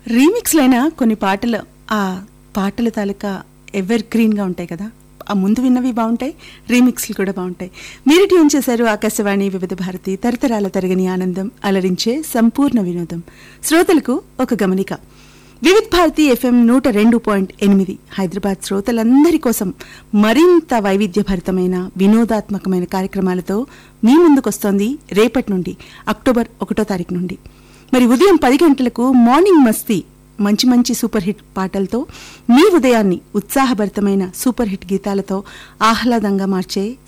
రీమిక్స్లైన కొన్ని పాటలు ఆ పాటల తాలూకా ఎవర్ గ్రీన్గా ఉంటాయి కదా ఆ ముందు విన్నవి బాగుంటాయి రీమిక్స్లు కూడా బాగుంటాయి మీరు ట్యూన్ చేశారు ఆకాశవాణి వివిధ భారతి తరతరాల తరగని ఆనందం అలరించే సంపూర్ణ వినోదం శ్రోతలకు ఒక గమనిక వివిధ్ భారతి ఎఫ్ఎం నూట రెండు పాయింట్ ఎనిమిది హైదరాబాద్ శ్రోతలందరి కోసం మరింత వైవిధ్యభరితమైన వినోదాత్మకమైన కార్యక్రమాలతో మీ ముందుకొస్తోంది రేపటి నుండి అక్టోబర్ ఒకటో తారీఖు నుండి మరి ఉదయం పది గంటలకు మార్నింగ్ మస్తీ మంచి మంచి సూపర్ హిట్ పాటలతో మీ ఉదయాన్ని ఉత్సాహభరితమైన సూపర్ హిట్ గీతాలతో ఆహ్లాదంగా మార్చే